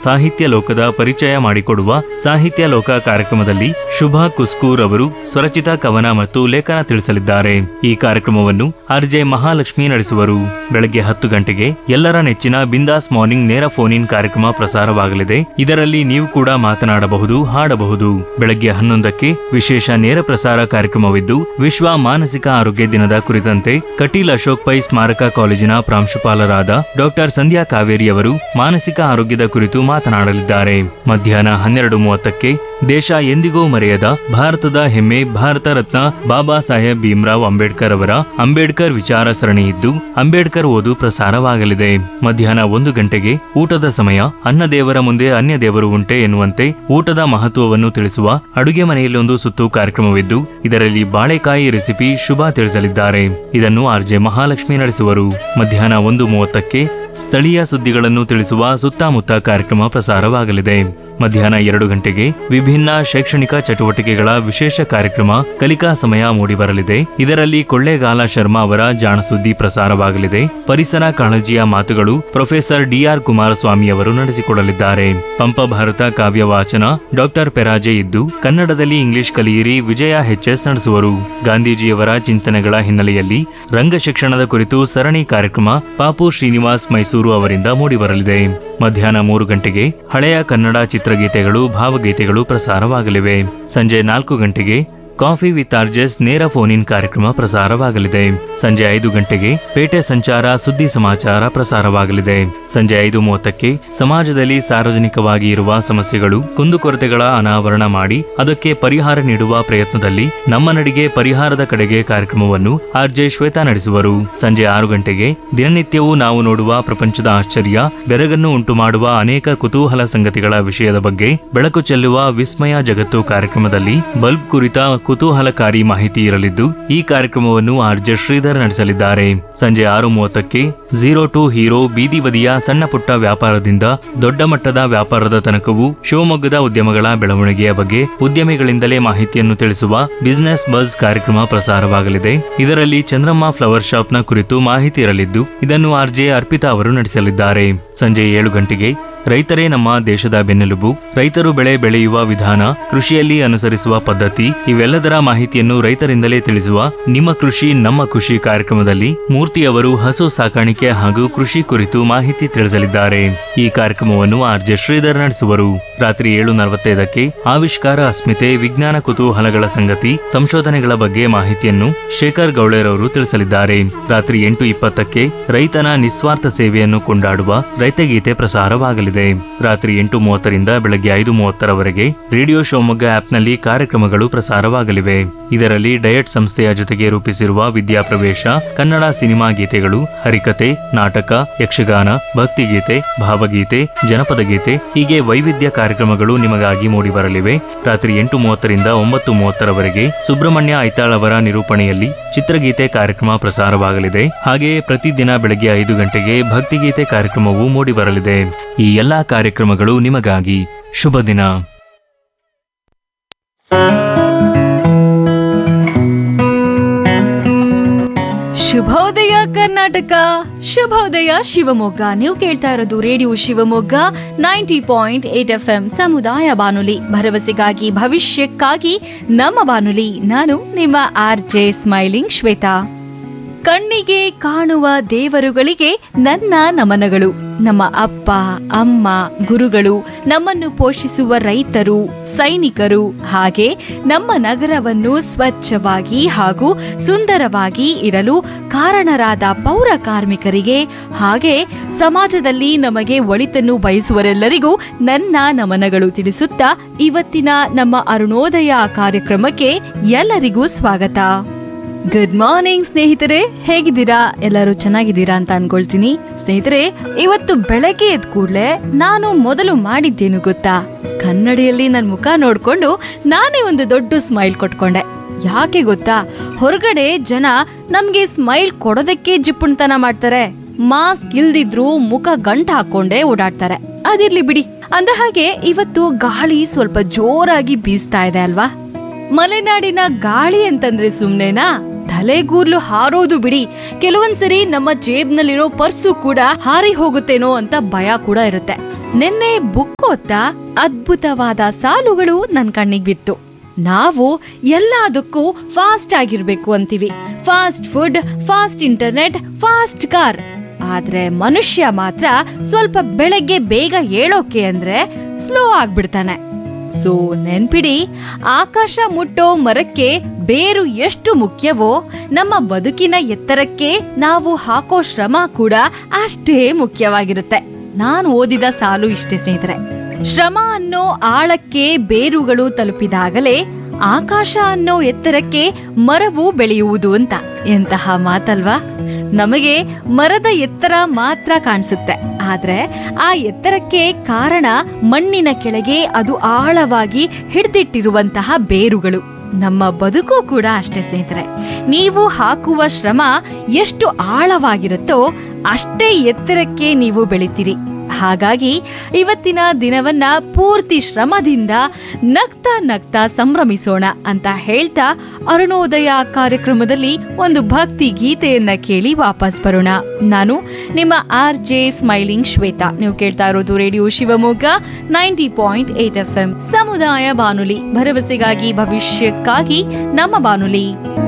ಸಾಹಿತ್ಯ ಲೋಕದ ಪರಿಚಯ ಮಾಡಿಕೊಡುವ ಸಾಹಿತ್ಯ ಲೋಕ ಕಾರ್ಯಕ್ರಮದಲ್ಲಿ ಶುಭಾ ಕುಸ್ಕೂರ್ ಅವರು ಸ್ವರಚಿತ ಕವನ ಮತ್ತು ಲೇಖನ ತಿಳಿಸಲಿದ್ದಾರೆ ಈ ಕಾರ್ಯಕ್ರಮವನ್ನು ಆರ್ಜೆ ಮಹಾಲಕ್ಷ್ಮಿ ನಡೆಸುವರು ಬೆಳಗ್ಗೆ ಹತ್ತು ಗಂಟೆಗೆ ಎಲ್ಲರ ನೆಚ್ಚಿನ ಬಿಂದಾಸ್ ಮಾರ್ನಿಂಗ್ ನೇರ ಫೋನ್ ಇನ್ ಕಾರ್ಯಕ್ರಮ ಪ್ರಸಾರವಾಗಲಿದೆ ಇದರಲ್ಲಿ ನೀವು ಕೂಡ ಮಾತನಾಡಬಹುದು ಹಾಡಬಹುದು ಬೆಳಗ್ಗೆ ಹನ್ನೊಂದಕ್ಕೆ ವಿಶೇಷ ನೇರ ಪ್ರಸಾರ ಕಾರ್ಯಕ್ರಮವಿದ್ದು ವಿಶ್ವ ಮಾನಸಿಕ ಆರೋಗ್ಯ ದಿನದ ಕುರಿತಂತೆ ಕಟೀಲ್ ಅಶೋಕ್ ಪೈ ಸ್ಮಾರಕ ಕಾಲೇಜಿನ ಪ್ರಾಂಶುಪಾಲರಾದ ಡಾಕ್ಟರ್ ಸಂಧ್ಯಾ ಕಾವೇರಿ ಅವರು ಮಾನಸಿಕ ಆರೋಗ್ಯದ ಕುರಿತು ಮಾತನಾಡಲಿದ್ದಾರೆ ಮಧ್ಯಾಹ್ನ ಹನ್ನೆರಡು ಮೂವತ್ತಕ್ಕೆ ದೇಶ ಎಂದಿಗೂ ಮರೆಯದ ಭಾರತದ ಹೆಮ್ಮೆ ಭಾರತ ರತ್ನ ಬಾಬಾ ಸಾಹೇಬ್ ಭೀಮ್ರಾವ್ ಅಂಬೇಡ್ಕರ್ ಅವರ ಅಂಬೇಡ್ಕರ್ ವಿಚಾರ ಸರಣಿ ಇದ್ದು ಅಂಬೇಡ್ಕರ್ ಓದು ಪ್ರಸಾರವಾಗಲಿದೆ ಮಧ್ಯಾಹ್ನ ಒಂದು ಗಂಟೆಗೆ ಊಟದ ಸಮಯ ಅನ್ನ ದೇವರ ಮುಂದೆ ಅನ್ಯ ದೇವರು ಉಂಟೆ ಎನ್ನುವಂತೆ ಊಟದ ಮಹತ್ವವನ್ನು ತಿಳಿಸುವ ಅಡುಗೆ ಮನೆಯಲ್ಲೊಂದು ಸುತ್ತು ಕಾರ್ಯಕ್ರಮವಿದ್ದು ಇದರಲ್ಲಿ ಬಾಳೆಕಾಯಿ ರೆಸಿಪಿ ಶುಭ ತಿಳಿಸಲಿದ್ದಾರೆ ಇದನ್ನು ಆರ್ಜೆ ಮಹಾಲಕ್ಷ್ಮಿ ನಡೆಸುವರು ಮಧ್ಯಾಹ್ನ ಒಂದು ಮೂವತ್ತಕ್ಕೆ ಸ್ಥಳೀಯ ಸುದ್ದಿಗಳನ್ನು ತಿಳಿಸುವ ಸುತ್ತಮುತ್ತ ಕಾರ್ಯಕ್ರಮ ಪ್ರಸಾರವಾಗಲಿದೆ ಮಧ್ಯಾಹ್ನ ಎರಡು ಗಂಟೆಗೆ ವಿಭಿನ್ನ ಶೈಕ್ಷಣಿಕ ಚಟುವಟಿಕೆಗಳ ವಿಶೇಷ ಕಾರ್ಯಕ್ರಮ ಕಲಿಕಾ ಸಮಯ ಮೂಡಿಬರಲಿದೆ ಇದರಲ್ಲಿ ಕೊಳ್ಳೇಗಾಲ ಶರ್ಮಾ ಅವರ ಜಾಣಸುದ್ದಿ ಪ್ರಸಾರವಾಗಲಿದೆ ಪರಿಸರ ಕಾಳಜಿಯ ಮಾತುಗಳು ಪ್ರೊಫೆಸರ್ ಡಿಆರ್ ಕುಮಾರಸ್ವಾಮಿ ಅವರು ನಡೆಸಿಕೊಡಲಿದ್ದಾರೆ ಪಂಪ ಭಾರತ ಕಾವ್ಯ ವಾಚನ ಡಾಕ್ಟರ್ ಪೆರಾಜೆ ಇದ್ದು ಕನ್ನಡದಲ್ಲಿ ಇಂಗ್ಲಿಷ್ ಕಲಿಯಿರಿ ವಿಜಯ ಎಚ್ಎಸ್ ನಡೆಸುವರು ಗಾಂಧೀಜಿಯವರ ಚಿಂತನೆಗಳ ಹಿನ್ನೆಲೆಯಲ್ಲಿ ರಂಗ ಶಿಕ್ಷಣದ ಕುರಿತು ಸರಣಿ ಕಾರ್ಯಕ್ರಮ ಪಾಪು ಶ್ರೀನಿವಾಸ್ ಮೈಸೂರು ಅವರಿಂದ ಮೂಡಿಬರಲಿದೆ ಮಧ್ಯಾಹ್ನ ಮೂರು ಗಂಟೆಗೆ ಹಳೆಯ ಕನ್ನಡ ಚಿತ್ರಗೀತೆಗಳು ಭಾವಗೀತೆಗಳು ಪ್ರಸಾರವಾಗಲಿವೆ ಸಂಜೆ ನಾಲ್ಕು ಗಂಟೆಗೆ ಕಾಫಿ ವಿತ್ ಆರ್ಜೆಸ್ ನೇರ ಫೋನ್ ಇನ್ ಕಾರ್ಯಕ್ರಮ ಪ್ರಸಾರವಾಗಲಿದೆ ಸಂಜೆ ಐದು ಗಂಟೆಗೆ ಪೇಟೆ ಸಂಚಾರ ಸುದ್ದಿ ಸಮಾಚಾರ ಪ್ರಸಾರವಾಗಲಿದೆ ಸಂಜೆ ಐದು ಮೂವತ್ತಕ್ಕೆ ಸಮಾಜದಲ್ಲಿ ಸಾರ್ವಜನಿಕವಾಗಿ ಇರುವ ಸಮಸ್ಯೆಗಳು ಕುಂದುಕೊರತೆಗಳ ಅನಾವರಣ ಮಾಡಿ ಅದಕ್ಕೆ ಪರಿಹಾರ ನೀಡುವ ಪ್ರಯತ್ನದಲ್ಲಿ ನಮ್ಮ ನಡಿಗೆ ಪರಿಹಾರದ ಕಡೆಗೆ ಕಾರ್ಯಕ್ರಮವನ್ನು ಆರ್ಜೆ ಶ್ವೇತಾ ನಡೆಸುವರು ಸಂಜೆ ಆರು ಗಂಟೆಗೆ ದಿನನಿತ್ಯವೂ ನಾವು ನೋಡುವ ಪ್ರಪಂಚದ ಆಶ್ಚರ್ಯ ಬೆರಗನ್ನು ಉಂಟು ಮಾಡುವ ಅನೇಕ ಕುತೂಹಲ ಸಂಗತಿಗಳ ವಿಷಯದ ಬಗ್ಗೆ ಬೆಳಕು ಚೆಲ್ಲುವ ವಿಸ್ಮಯ ಜಗತ್ತು ಕಾರ್ಯಕ್ರಮದಲ್ಲಿ ಬಲ್ಬ್ ಕುರಿತ ಕುತೂಹಲಕಾರಿ ಮಾಹಿತಿ ಇರಲಿದ್ದು ಈ ಕಾರ್ಯಕ್ರಮವನ್ನು ಆರ್ಜೆ ಶ್ರೀಧರ್ ನಡೆಸಲಿದ್ದಾರೆ ಸಂಜೆ ಆರು ಮೂವತ್ತಕ್ಕೆ ಝೀರೋ ಟು ಹೀರೋ ಬೀದಿ ಬದಿಯ ಸಣ್ಣ ಪುಟ್ಟ ವ್ಯಾಪಾರದಿಂದ ದೊಡ್ಡ ಮಟ್ಟದ ವ್ಯಾಪಾರದ ತನಕವೂ ಶಿವಮೊಗ್ಗದ ಉದ್ಯಮಗಳ ಬೆಳವಣಿಗೆಯ ಬಗ್ಗೆ ಉದ್ಯಮಿಗಳಿಂದಲೇ ಮಾಹಿತಿಯನ್ನು ತಿಳಿಸುವ ಬಿಸಿನೆಸ್ ಬಸ್ ಕಾರ್ಯಕ್ರಮ ಪ್ರಸಾರವಾಗಲಿದೆ ಇದರಲ್ಲಿ ಚಂದ್ರಮ್ಮ ಫ್ಲವರ್ ಶಾಪ್ನ ಕುರಿತು ಮಾಹಿತಿ ಇರಲಿದ್ದು ಇದನ್ನು ಆರ್ಜೆ ಅರ್ಪಿತಾ ಅವರು ನಡೆಸಲಿದ್ದಾರೆ ಸಂಜೆ ಏಳು ಗಂಟೆಗೆ ರೈತರೇ ನಮ್ಮ ದೇಶದ ಬೆನ್ನೆಲುಬು ರೈತರು ಬೆಳೆ ಬೆಳೆಯುವ ವಿಧಾನ ಕೃಷಿಯಲ್ಲಿ ಅನುಸರಿಸುವ ಪದ್ಧತಿ ಇವೆಲ್ಲದರ ಮಾಹಿತಿಯನ್ನು ರೈತರಿಂದಲೇ ತಿಳಿಸುವ ನಿಮ್ಮ ಕೃಷಿ ನಮ್ಮ ಖುಷಿ ಕಾರ್ಯಕ್ರಮದಲ್ಲಿ ಮೂರ್ತಿಯವರು ಹಸು ಸಾಕಾಣಿಕೆ ಹಾಗೂ ಕೃಷಿ ಕುರಿತು ಮಾಹಿತಿ ತಿಳಿಸಲಿದ್ದಾರೆ ಈ ಕಾರ್ಯಕ್ರಮವನ್ನು ಆರ್ಜೆ ಶ್ರೀಧರ್ ನಡೆಸುವರು ರಾತ್ರಿ ಏಳು ನಲವತ್ತೈದಕ್ಕೆ ಆವಿಷ್ಕಾರ ಅಸ್ಮಿತೆ ವಿಜ್ಞಾನ ಕುತೂಹಲಗಳ ಸಂಗತಿ ಸಂಶೋಧನೆಗಳ ಬಗ್ಗೆ ಮಾಹಿತಿಯನ್ನು ಶೇಖರ್ ಗೌಳೇರವರು ತಿಳಿಸಲಿದ್ದಾರೆ ರಾತ್ರಿ ಎಂಟು ಇಪ್ಪತ್ತಕ್ಕೆ ರೈತನ ನಿಸ್ವಾರ್ಥ ಸೇವೆಯನ್ನು ಕೊಂಡಾಡುವ ರೈತಗೀತೆ ಪ್ರಸಾರವಾಗಲಿದೆ ರಾತ್ರಿ ಎಂಟು ಮೂವತ್ತರಿಂದ ಬೆಳಗ್ಗೆ ಐದು ಮೂವತ್ತರವರೆಗೆ ರೇಡಿಯೋ ಶಿವಮೊಗ್ಗ ಆಪ್ನಲ್ಲಿ ಕಾರ್ಯಕ್ರಮಗಳು ಪ್ರಸಾರವಾಗಲಿವೆ ಇದರಲ್ಲಿ ಡಯಟ್ ಸಂಸ್ಥೆಯ ಜೊತೆಗೆ ರೂಪಿಸಿರುವ ವಿದ್ಯಾಪ್ರವೇಶ ಕನ್ನಡ ಸಿನಿಮಾ ಗೀತೆಗಳು ಹರಿಕತೆ ನಾಟಕ ಯಕ್ಷಗಾನ ಭಕ್ತಿಗೀತೆ ಭಾವಗೀತೆ ಜನಪದ ಗೀತೆ ಹೀಗೆ ವೈವಿಧ್ಯ ಕಾರ್ಯಕ್ರಮಗಳು ನಿಮಗಾಗಿ ಮೂಡಿಬರಲಿವೆ ರಾತ್ರಿ ಎಂಟು ಮೂವತ್ತರಿಂದ ಒಂಬತ್ತು ಮೂವತ್ತರವರೆಗೆ ಸುಬ್ರಹ್ಮಣ್ಯ ಐತಾಳ್ ಅವರ ನಿರೂಪಣೆಯಲ್ಲಿ ಚಿತ್ರಗೀತೆ ಕಾರ್ಯಕ್ರಮ ಪ್ರಸಾರವಾಗಲಿದೆ ಹಾಗೆಯೇ ಪ್ರತಿದಿನ ಬೆಳಗ್ಗೆ ಐದು ಗಂಟೆಗೆ ಭಕ್ತಿಗೀತೆ ಕಾರ್ಯಕ್ರಮವು ಮೂಡಿಬರಲಿದೆ ಈ ಎಲ್ಲಾ ಕಾರ್ಯಕ್ರಮಗಳು ನಿಮಗಾಗಿ ಶುಭ ದಿನ ಶುಭೋದಯ ಕರ್ನಾಟಕ ಶುಭೋದಯ ಶಿವಮೊಗ್ಗ ನೀವು ಕೇಳ್ತಾ ಇರೋದು radio Shivamogga ninety point eight F M ಸಮುದಾಯ ಬಾನುಲಿ ಭರವಸೆಗಾಗಿ ಭವಿಷ್ಯಕ್ಕಾಗಿ ನಮ್ಮ ಬಾನುಲಿ ನಾನು ನಿಮ್ಮ ಆರ್ ಜೆ ಸ್ಮೈಲಿಂಗ್ ಶ್ವೇತಾ ಕಣ್ಣಿಗೆ ಕಾಣುವ ದೇವರುಗಳಿಗೆ ನನ್ನ ನಮನಗಳು ನಮ್ಮ ಅಪ್ಪ ಅಮ್ಮ ಗುರುಗಳು ನಮ್ಮನ್ನು ಪೋಷಿಸುವ ರೈತರು ಸೈನಿಕರು ಹಾಗೆ ನಮ್ಮ ನಗರವನ್ನು ಸ್ವಚ್ಛವಾಗಿ ಹಾಗೂ ಸುಂದರವಾಗಿ ಇರಲು ಕಾರಣರಾದ ಪೌರ ಕಾರ್ಮಿಕರಿಗೆ ಹಾಗೆ ಸಮಾಜದಲ್ಲಿ ನಮಗೆ ಒಳಿತನ್ನು ಬಯಸುವರೆಲ್ಲರಿಗೂ ನನ್ನ ನಮನಗಳು ತಿಳಿಸುತ್ತಾ ಇವತ್ತಿನ ನಮ್ಮ ಅರುಣೋದಯ ಕಾರ್ಯಕ್ರಮಕ್ಕೆ ಎಲ್ಲರಿಗೂ ಸ್ವಾಗತ ಗುಡ್ ಮಾರ್ನಿಂಗ್ ಸ್ನೇಹಿತರೆ ಹೇಗಿದ್ದೀರಾ ಎಲ್ಲರೂ ಚೆನ್ನಾಗಿದ್ದೀರಾ ಅಂತ ಅನ್ಕೊಳ್ತೀನಿ ಸ್ನೇಹಿತರೆ ಇವತ್ತು ಬೆಳಗ್ಗೆ ಎದ್ದ ಕೂಡ್ಲೆ ನಾನು ಮೊದಲು ಮಾಡಿದ್ದೇನು ಗೊತ್ತಾ ಕನ್ನಡಿಯಲ್ಲಿ ನನ್ನ ಮುಖ ನೋಡ್ಕೊಂಡು ನಾನೇ ಒಂದು ದೊಡ್ಡ ಸ್ಮೈಲ್ ಕೊಟ್ಕೊಂಡೆ ಯಾಕೆ ಗೊತ್ತಾ ಹೊರಗಡೆ ಜನ ನಮ್ಗೆ ಸ್ಮೈಲ್ ಕೊಡೋದಕ್ಕೆ ಜಿಪ್ಪುಣ್ತನ ಮಾಡ್ತಾರೆ ಮಾಸ್ಕ್ ಇಲ್ದಿದ್ರು ಮುಖ ಗಂಟ್ ಹಾಕೊಂಡೇ ಓಡಾಡ್ತಾರೆ ಅದಿರ್ಲಿ ಬಿಡಿ ಅಂದ ಹಾಗೆ ಇವತ್ತು ಗಾಳಿ ಸ್ವಲ್ಪ ಜೋರಾಗಿ ಬೀಸ್ತಾ ಇದೆ ಅಲ್ವಾ ಮಲೆನಾಡಿನ ಗಾಳಿ ಅಂತಂದ್ರೆ ಸುಮ್ನೆನಾ ತಲೆಗೂರ್ಲು ಹಾರೋದು ಬಿಡಿ ಕೆಲವೊಂದ್ಸರಿ ನಮ್ಮ ಜೇಬ್ನಲ್ಲಿರೋ ಪರ್ಸು ಕೂಡ ಹಾರಿ ಹೋಗುತ್ತೇನೋ ಅಂತ ಭಯ ಕೂಡ ಇರುತ್ತೆ ನಿನ್ನೆ ಬುಕ್ ಓದ್ತಾ ಅದ್ಭುತವಾದ ಸಾಲುಗಳು ನನ್ ಕಣ್ಣಿಗೆ ಬಿತ್ತು ನಾವು ಎಲ್ಲದಕ್ಕೂ ಫಾಸ್ಟ್ ಆಗಿರ್ಬೇಕು ಅಂತೀವಿ fast food fast internet fast car ಆದ್ರೆ ಮನುಷ್ಯ ಮಾತ್ರ ಸ್ವಲ್ಪ ಬೆಳಗ್ಗೆ ಬೇಗ ಏಳೋಕೆ ಅಂದ್ರೆ ಸ್ಲೋ ಆಗ್ಬಿಡ್ತಾನೆ ಸೊ ನೆನ್ಪಿಡಿ ಆಕಾಶ ಮುಟ್ಟೋ ಮರಕ್ಕೆ ಬೇರು ಎಷ್ಟು ಮುಖ್ಯವೋ ನಮ್ಮ ಬದುಕಿನ ಎತ್ತರಕ್ಕೆ ನಾವು ಹಾಕೋ ಶ್ರಮ ಕೂಡ ಅಷ್ಟೇ ಮುಖ್ಯವಾಗಿರುತ್ತೆ ನಾನು ಓದಿದ ಸಾಲು ಇಷ್ಟೇ ಸ್ನೇಹಿತರೆ ಶ್ರಮ ಅನ್ನೋ ಆಳಕ್ಕೆ ಬೇರುಗಳು ತಲುಪಿದಾಗಲೇ ಆಕಾಶ ಅನ್ನೋ ಎತ್ತರಕ್ಕೆ ಮರವು ಬೆಳೆಯುವುದು ಅಂತ ಎಂತಹ ಮಾತಲ್ವಾ ನಮಗೆ ಮರದ ಎತ್ತರ ಮಾತ್ರ ಕಾಣಿಸುತ್ತೆ ಆದ್ರೆ ಆ ಎತ್ತರಕ್ಕೆ ಕಾರಣ ಮಣ್ಣಿನ ಕೆಳಗೆ ಅದು ಆಳವಾಗಿ ಹಿಡಿದಿಟ್ಟಿರುವಂತಹ ಬೇರುಗಳು ನಮ್ಮ ಬದುಕು ಕೂಡ ಅಷ್ಟೇ ಸ್ನೇಹಿತರೆ ನೀವು ಹಾಕುವ ಶ್ರಮ ಎಷ್ಟು ಆಳವಾಗಿರುತ್ತೋ ಅಷ್ಟೇ ಎತ್ತರಕ್ಕೆ ನೀವು ಬೆಳಿತೀರಿ ಹಾಗಾಗಿ ಇವತ್ತಿನ ದಿನವನ್ನ ಪೂರ್ತಿ ಶ್ರಮದಿಂದ ನಗ್ತಾ ನಗ್ತಾ ಸಂಭ್ರಮಿಸೋಣ ಅಂತ ಹೇಳ್ತಾ ಅರುಣೋದಯ ಕಾರ್ಯಕ್ರಮದಲ್ಲಿ ಒಂದು ಭಕ್ತಿ ಗೀತೆಯನ್ನ ಕೇಳಿ ವಾಪಸ್ ಬರೋಣ ನಾನು ನಿಮ್ಮ ಆರ್ ಜೆ ಸ್ಮೈಲಿಂಗ್ ಶ್ವೇತಾ ನೀವು ಕೇಳ್ತಾ ಇರೋದು radio Shivamogga ninety point eight F M ಸಮುದಾಯ ಬಾನುಲಿ ಭರವಸೆಗಾಗಿ ಭವಿಷ್ಯಕ್ಕಾಗಿ ನಮ್ಮ ಬಾನುಲಿ